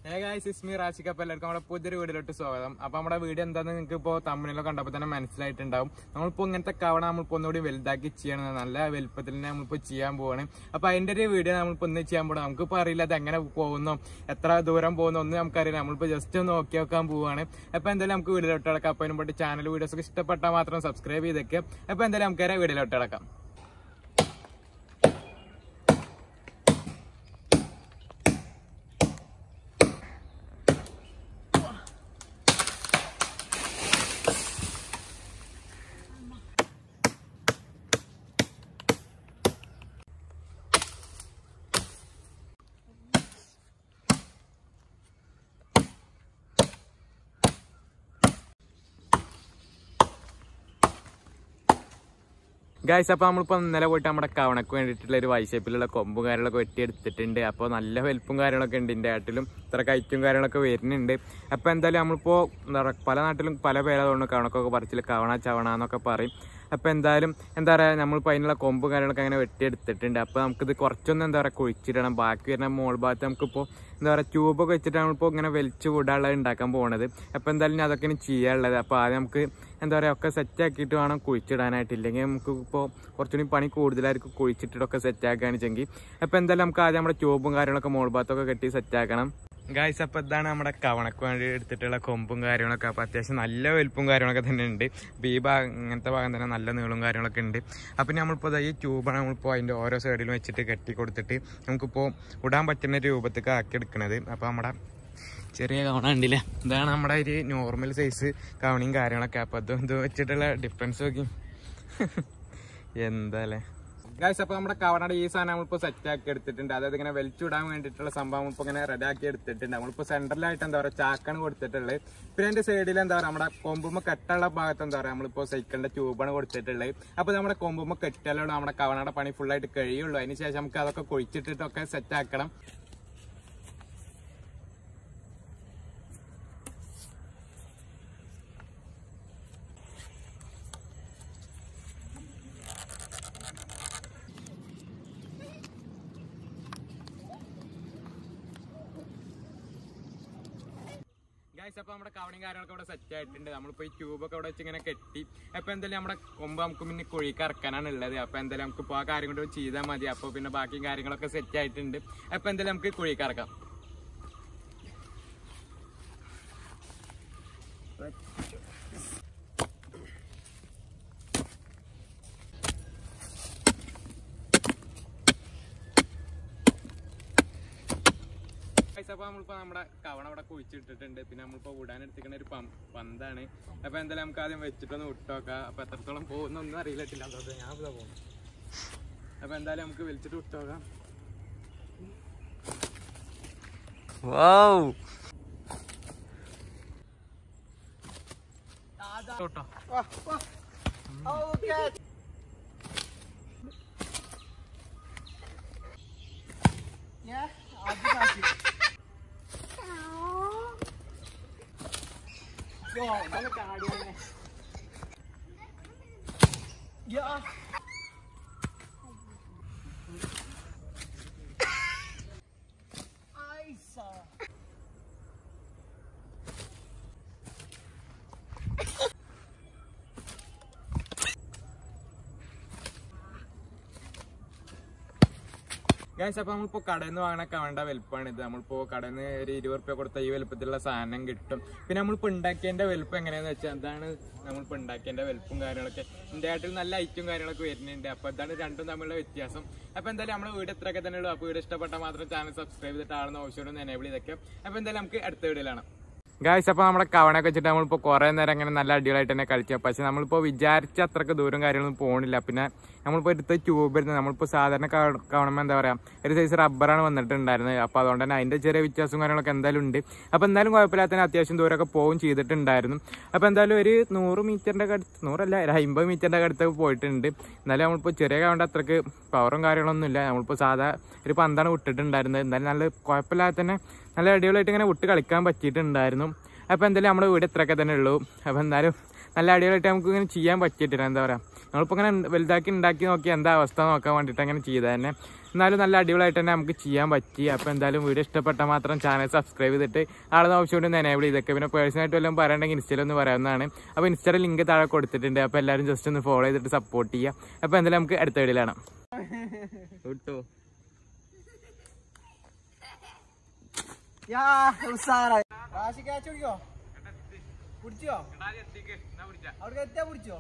Hey guys ഇസ്മി റാഷിക്ക് അപ്പോൾ എല്ലാവർക്കും നമ്മുടെ പുതിയൊരു വീഡിയോയിലോട്ട് സ്വാഗതം അപ്പോൾ നമ്മുടെ വീഡിയോ എന്താണെന്ന് നിങ്ങൾക്ക് ഇപ്പോൾ തമ്മിലോ കണ്ടപ്പോൾ തന്നെ മനസ്സിലായിട്ടുണ്ടാവും നമ്മളിപ്പോൾ ഇങ്ങനത്തെ കവണ നമ്മളിപ്പോൾ ഒന്നുകൂടി വലുതാക്കി ചെയ്യണം നല്ല വലുപ്പത്തിൽ തന്നെ നമ്മളിപ്പോൾ ചെയ്യാൻ പോവാണ് അപ്പോൾ അതിൻ്റെ ഒരു വീഡിയോ നമ്മളിപ്പോൾ ഒന്ന് ചെയ്യാൻ പോകണം നമുക്കിപ്പോൾ അറിയില്ല അത് എങ്ങനെ പോകുന്നു എത്ര ദൂരം പോകുന്നു ഒന്നും നമുക്കറിയില്ല നമ്മളിപ്പോൾ ജസ്റ്റ് ഒന്ന് നോക്കി നോക്കാൻ പോവാണ് അപ്പോൾ എന്തായാലും നമുക്ക് വീഡിയോയിലോട്ട് കിടക്കാം അപ്പോൾ അതിന് വേണ്ടി ചാനൽ വീഡിയോസ് ഒക്കെ ഇഷ്ടപ്പെട്ടാൽ മാത്രം സബ്സ്ക്രൈബ് ചെയ്തേക്ക് അപ്പോൾ എന്തായാലും നമുക്ക് വീഡിയോയിലോട്ട് കിടക്കാം ഗായ്സ് അപ്പോൾ നമ്മളിപ്പോൾ ഇന്നലെ പോയിട്ട് നമ്മുടെ കവണക്ക് വേണ്ടിയിട്ടുള്ള ഒരു വൈശേപ്പിലുള്ള കൊമ്പും കാര്യങ്ങളൊക്കെ വെട്ടിയെടുത്തിട്ടുണ്ട് അപ്പോൾ നല്ല വലിപ്പും കാര്യങ്ങളൊക്കെ ഉണ്ട് ഇതിൻ്റെ ആട്ടിലും ഇത്ര കയറ്റും കാര്യങ്ങളൊക്കെ വരുന്നുണ്ട് അപ്പോൾ എന്തായാലും നമ്മളിപ്പോൾ എന്താ പറയുക പല നാട്ടിലും പല പേരതുകൊണ്ട് കവണക്കൊക്കെ പറിച്ചിൽ കവണ ചവണ എന്നൊക്കെ പറയും അപ്പോൾ എന്തായാലും എന്താ പറയുക നമ്മളിപ്പോൾ അതിനുള്ള കൊമ്പും കാര്യങ്ങളൊക്കെ അങ്ങനെ വെട്ടിയെടുത്തിട്ടുണ്ട് അപ്പോൾ നമുക്കിത് കുറച്ചൊന്നും എന്താ പറയുക കുഴിച്ചിടണം ബാക്കി വരുന്ന മോൾ ഭാഗത്ത് നമുക്കിപ്പോൾ എന്താ പറയുക ട്യൂബൊക്കെ വെച്ചിട്ട് നമ്മളിപ്പോൾ ഇങ്ങനെ വലിച്ചു വിടാനുള്ളത് ഉണ്ടാക്കാൻ പോകുന്നത് അപ്പോൾ എന്തായാലും ഇനി അതൊക്കെയാണ് ചെയ്യാനുള്ളത് അപ്പോൾ ആദ്യം നമുക്ക് എന്താ പറയുക ഒക്കെ സെറ്റ് ആക്കിയിട്ട് വേണം കുഴിച്ചിടാനായിട്ട് ഇല്ലെങ്കിൽ നമുക്ക് ഇപ്പോൾ കുറച്ചുകൂടി പണി കൂടുതലായിരിക്കും കുഴിച്ചിട്ടൊക്കെ സെറ്റ് ആക്കുകയാണ് വെച്ചെങ്കിൽ അപ്പോൾ എന്തായാലും നമുക്ക് ആദ്യം നമ്മുടെ ട്യൂബും കാര്യങ്ങളൊക്കെ മോൾ ഭാഗത്തൊക്കെ കെട്ടി സെറ്റ് ആക്കണം ഗായ്സ് അപ്പോൾ ഇതാണ് നമ്മുടെ കവണക്ക് വേണ്ടി എടുത്തിട്ടുള്ള കൊമ്പും കാര്യങ്ങളൊക്കെ അപ്പോൾ അത്യാവശ്യം നല്ല വലുപ്പും കാര്യങ്ങളൊക്കെ തന്നെ ഉണ്ട് അപ്പോൾ ഈ ഭാഗം ഇങ്ങനത്തെ ഭാഗം തന്നെ നല്ല നീളും കാര്യങ്ങളൊക്കെ ഉണ്ട് അപ്പോൾ നമ്മളിപ്പോൾ ദാ ഈ ട്യൂബാണ് നമ്മളിപ്പോൾ അതിൻ്റെ ഓരോ സൈഡിലും വെച്ചിട്ട് കെട്ടി കൊടുത്തിട്ട് നമുക്കിപ്പോൾ ഇടാൻ പറ്റുന്ന രൂപത്തേക്ക് ആക്കി എടുക്കണത് അപ്പോൾ നമ്മുടെ ചെറിയ കവണ ഉണ്ടല്ലേ ഇതാണ് നമ്മുടെ ഒരു നോർമൽ സൈസ് കവണയും കാര്യങ്ങളൊക്കെ അപ്പോൾ അത് ഇത് വെച്ചിട്ടുള്ള ഡിഫറൻസ് നോക്കി എന്താ അല്ലേ ഗായ്സ് അപ്പോൾ നമ്മുടെ കവണയുടെ ഈ സാധനം നമ്മളിപ്പോൾ സെറ്റ് ആക്കി എടുത്തിട്ടുണ്ട് അതായത് ഇങ്ങനെ വലിച്ചുവിടാൻ വേണ്ടിയിട്ടുള്ള സംഭവം ഇപ്പോൾ ഇങ്ങനെ റെഡി ആക്കി എടുത്തിട്ടുണ്ട് നമ്മളിപ്പോൾ സെൻട്രലായിട്ട് എന്താ പറയുക ചാക്കാണ് കൊടുത്തിട്ടുള്ളത് പിന്നെ അതിന്റെ സൈഡിൽ എന്താ പറയുക നമ്മുടെ കൊമ്പുമ്മ കെട്ടുള്ള ഭാഗത്ത് എന്താ പറയുക നമ്മളിപ്പോൾ സൈക്കിളിന്റെ ട്യൂബാണ് കൊടുത്തിട്ടുള്ളത് അപ്പോൾ നമ്മുടെ കൊമ്പുമ്മ കെട്ടലോട് നമ്മുടെ കവണയുടെ പണി ഫുള്ളായിട്ട് കഴിയുള്ളൂ അതിന് ശേഷം നമുക്ക് അതൊക്കെ കുഴിച്ചിട്ടിട്ടൊക്കെ സെറ്റ് ആക്കണം ഗൈസ് അപ്പോൾ നമ്മുടെ കവണയും കാര്യങ്ങളൊക്കെ ഇവിടെ സെറ്റ് ആയിട്ടുണ്ട് നമ്മളിപ്പോൾ ഈ ട്യൂബൊക്കെ ഇവിടെ വെച്ച് ഇങ്ങനെ കെട്ടി അപ്പോൾ എന്തായാലും നമ്മുടെ കൊമ്പ് നമുക്ക് പിന്നെ കുഴിക്ക് ഇറക്കാനാണ് ഉള്ളത് അപ്പോൾ എന്തായാലും നമുക്ക് ഇപ്പോൾ ആ കാര്യം കൊണ്ട് ചെയ്താൽ മതി അപ്പോൾ പിന്നെ ബാക്കി കാര്യങ്ങളൊക്കെ സെറ്റ് ആയിട്ടുണ്ട് അപ്പോൾ എന്തായാലും നമുക്ക് കുഴിക്ക് ഇറക്കാം ഗൈസ് അപ്പോൾ നമ്മളിപ്പോൾ നമ്മുടെ കവണ അവിടെ കുഴിച്ചിട്ടിട്ടുണ്ട് പിന്നെ നമ്മളിപ്പോൾ വിടാൻ എടുത്തിരിക്കുന്ന ഒരു പം- പന്താണ് അപ്പോൾ എന്തായാലും നമുക്ക് ആദ്യം വെച്ചിട്ടൊന്ന് വിട്ടോക്കാം അപ്പോൾ എത്രത്തോളം പോകുന്നൊന്നും അറിയില്ല അതോട്ട് ഞാൻ ഇവിടെ പോകുന്നു അപ്പോൾ എന്തായാലും നമുക്ക് വലിച്ചിട്ട് വിട്ടോക്കാം ട്ടോ. ഗൈസ് അപ്പൊ നമ്മളിപ്പോ കടയിൽ നിന്ന് വാങ്ങണ കവണ്ട വലുപ്പമാണ് ഇത് നമ്മളിപ്പോ കടയിൽ നിന്ന് ഒരു ഇരുപത് റുപ്യ കൊടുത്ത ഈ വലുപ്പത്തിലുള്ള സാധനം കിട്ടും പിന്നെ നമ്മളിപ്പോ ഉണ്ടാക്കിയതിന്റെ വലുപ്പം എങ്ങനെയാന്ന് വെച്ചാൽ അതാണ് നമ്മളിപ്പോ ഉണ്ടാക്കിയതിന്റെ വലുപ്പം കാര്യങ്ങളൊക്കെ ഇതിന്റെ ആട്ടിൽ നല്ല ഐറ്റും കാര്യങ്ങളൊക്കെ വരുന്നുണ്ട് അപ്പൊ അതാണ് രണ്ടും തമ്മിലുള്ള വ്യത്യാസം അപ്പൊ എന്തായാലും നമ്മുടെ വീട് എത്രയൊക്കെ തന്നെ ഉള്ളൂ അപ്പൊ വീട് ഇഷ്ടപ്പെട്ടാൽ മാത്രം ചാനൽ സബ്സ്ക്രൈബ് ചെയ്തിട്ട് ആണെന്ന് ആവശ്യം എനേബിൾ ചെയ്തൊക്കെ അപ്പൊ എന്തായാലും നമുക്ക് അടുത്ത വീഡിയോയിലാണ് ഗായ്സ് അപ്പോൾ നമ്മുടെ കവണയൊക്കെ വെച്ചിട്ട് നമ്മളിപ്പോൾ കുറേ നേരം അങ്ങനെ നല്ല അടിപൊളിയായിട്ട് തന്നെ കളിച്ചു പക്ഷെ നമ്മളിപ്പോൾ വിചാരിച്ച അത്രക്ക് ദൂരം കാര്യങ്ങളൊന്നും പോകണില്ല പിന്നെ നമ്മളിപ്പോൾ എടുത്ത ട്യൂബ് ഇരുന്ന് നമ്മളിപ്പോൾ സാധാരണ കവണമ്പോൾ എന്താ പറയുക ഒരു സൈസ് റബ്ബറാണ് വന്നിട്ടുണ്ടായിരുന്നത് അപ്പോൾ അതുകൊണ്ട് തന്നെ അതിൻ്റെ ചെറിയ വ്യത്യാസവും കാര്യങ്ങളൊക്കെ എന്തായാലും ഉണ്ട് അപ്പോൾ എന്തായാലും കുഴപ്പമില്ലാത്ത അത്യാവശ്യം ദൂരമൊക്കെ പോവും ചെയ്തിട്ടുണ്ടായിരുന്നു അപ്പോൾ എന്തായാലും ഒരു നൂറ് മീറ്ററിൻ്റെ അടുത്ത് നൂറല്ല ഒരു അമ്പത് മീറ്ററിൻ്റെ അടുത്തൊക്കെ പോയിട്ടുണ്ട് എന്നാലും നമ്മളിപ്പോൾ ചെറിയ കവണ്ട അത്രക്ക് പവറും കാര്യങ്ങളൊന്നും ഇല്ല നമ്മളിപ്പോൾ സാധാ ഒരു പന്താണ് വിട്ടിട്ടുണ്ടായിരുന്നത് എന്തായാലും നല്ല കുഴപ്പമില്ലാതെ തന്നെ നല്ല അടിപൊളിയായിട്ട് ഇങ്ങനെ വിട്ട് കളിക്കാൻ പറ്റിയിട്ടുണ്ടായിരുന്നു അപ്പോൾ എന്തായാലും നമ്മുടെ വീട് ഇത്രയൊക്കെ തന്നെ ഉള്ളൂ അപ്പോൾ എന്തായാലും നല്ല അടിപൊളിയായിട്ട് നമുക്ക് ഇങ്ങനെ ചെയ്യാൻ പറ്റിയിട്ടില്ല എന്താ പറയുക നമ്മളിപ്പോൾ ഇങ്ങനെ വലുതാക്കി ഉണ്ടാക്കി നോക്കി എന്താ അവസ്ഥ നോക്കാൻ വേണ്ടിയിട്ട് അങ്ങനെ ചെയ്താൽ തന്നെ എന്നാലും നല്ല അടിപൊളിയായിട്ട് തന്നെ നമുക്ക് ചെയ്യാൻ പറ്റി അപ്പോൾ എന്തായാലും വീഡിയോ ഇഷ്ടപ്പെട്ടാൽ മാത്രം ചാനൽ സബ്സ്ക്രൈബ് ചെയ്തിട്ട് ആളുടെ ഓപ്ഷൻ കൊണ്ട് എനേബിൾ ചെയ്തൊക്കെ പിന്നെ പേഴ്സണായിട്ട് വല്ലതും പറയണമെങ്കിൽ ഇൻസ്റ്റയിൽ ഒന്ന് പറയാവുന്നതാണ് അപ്പോൾ ഇൻസ്റ്റയുടെ ലിങ്ക് താഴെ കൊടുത്തിട്ടുണ്ട് അപ്പോൾ എല്ലാവരും ജസ്റ്റ് ഒന്ന് ഫോളോ ചെയ്തിട്ട് സപ്പോർട്ട് ചെയ്യുക അപ്പോൾ എന്തായാലും നമുക്ക് അടുത്ത വീഡിയോയിലാണ് കിട്ടോ യാ ഉസാറായി റാശി ക്യാച്ച് പിടിക്കോ പിടിച്ചോ അവിടെ എത്തിയാ പിടിച്ചോ